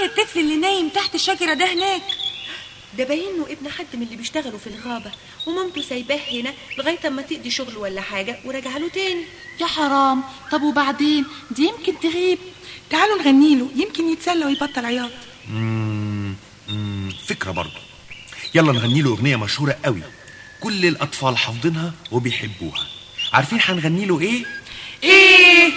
الطفل اللي نايم تحت الشجرة ده هناك ده باين له ابن حد من اللي بيشتغلوا في الغابة ومامته سايباه هنا لغاية اما تقضي شغل ولا حاجة وراجعه له تاني يا حرام طب وبعدين دي يمكن تغيب تعالوا نغني له يمكن يتسلى ويبطل عياط مم، مم، فكرة برضو يلا نغني له أغنية مشهورة قوي كل الأطفال حافظينها وبيحبوها عارفين هنغني له إيه؟ ايه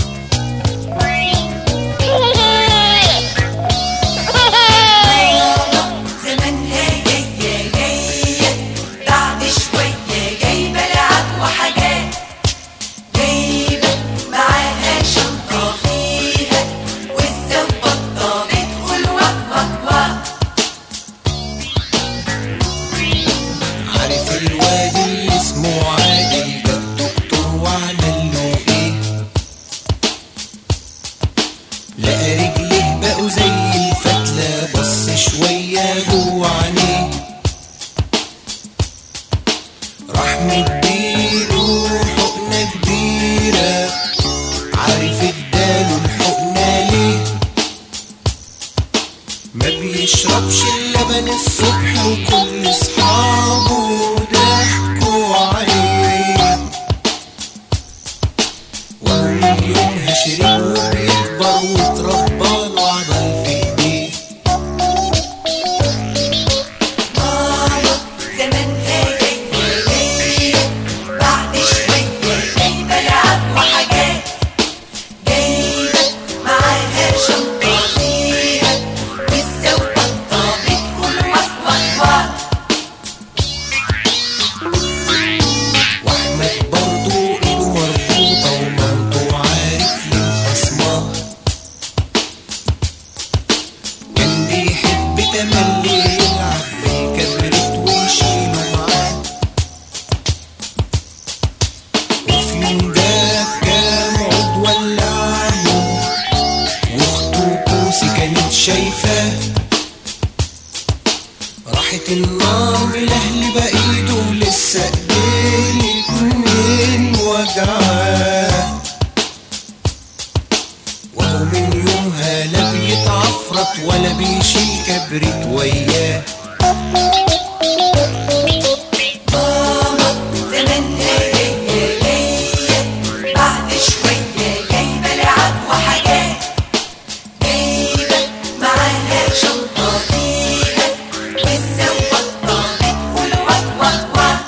زمانها جاية جاية بعد شوية جايبة لعب وحاجات جايبة معاها شنطة فيها والزبطة بتقول وك وك وك عارف الواد اللي اسمه عادل ده الدكتور وعمل له ايه لقى رجليه بقوا زي الفتلة بص شوية جوه عينيه راح مديله حقنة كبيرة عارف اداله الحقنة ليه ما بيشربش اللبن الصبح وكل اصحابه ضحكوا عليه وهو من يومها شرب وبيكبر واتربى له عضل في ايديه ماما زمانها جاية جاية بعد شوية جايبة لعب وحاجات جايبة معاها شنطة فيها والزوبطة بتقول وك وك وك واحمد برضه ايده مربوطة ومامته عارف ليه خصمها كان بيحب تملي يلعب بالكبريت ويشيله معاه وفي يوم ده كام عود ولعه واخته كوسي كانت شايفاه راحت النار ملهلبة ايده لسه ايديه الاتنين وجعاه وهو من يومها لا بيتعفرت ولا بيشيل كبريت وياه ماما زمانها جاية جاية بعد شوية جايبة لعب وحاجات جايبة معاها شنطة فيها والزوبطة بتقول وك وك وك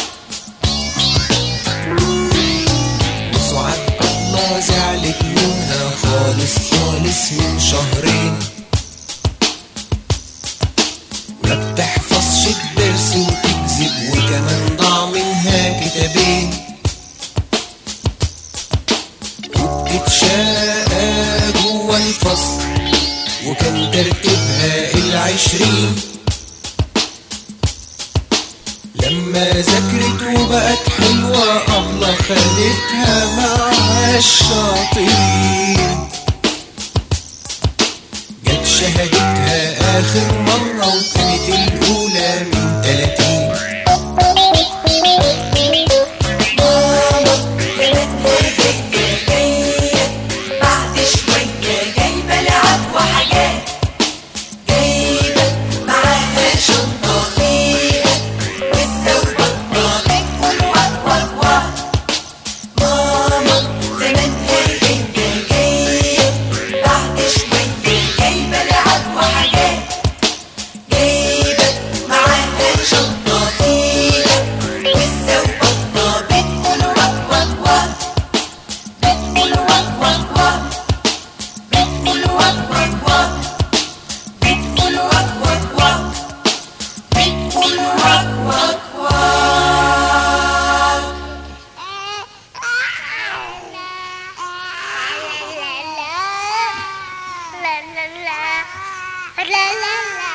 وسعاد الله زعلت منها خالص خالص من شهرين ما بتحفظش الدرس وتكذب وكمان ضاع منها كتابين وبتتشاقى جوا الفصل وكان ترتيبها العشرين لما ذاكرت وبقت حلوة أبلة خدتها مع الشاطرين جت شهادتها آخر مرة وكانت الأولى من تلاتين ماما زمانها جاية جاية بعد شوية جايبة لعب وحاجات جايبة معاها شنطة فيها والزوبطة بتقول وك وك وك ماما زمانها جاية جاية بعد شوية جايبة لعب وحاجات جايبة معاها شنطة فيها والزوبطة بتقول وك وك وك بتقول وك وك وك بتقول وك وك وك بتقول وك وك وك بتقول وك وك وك La la la la la la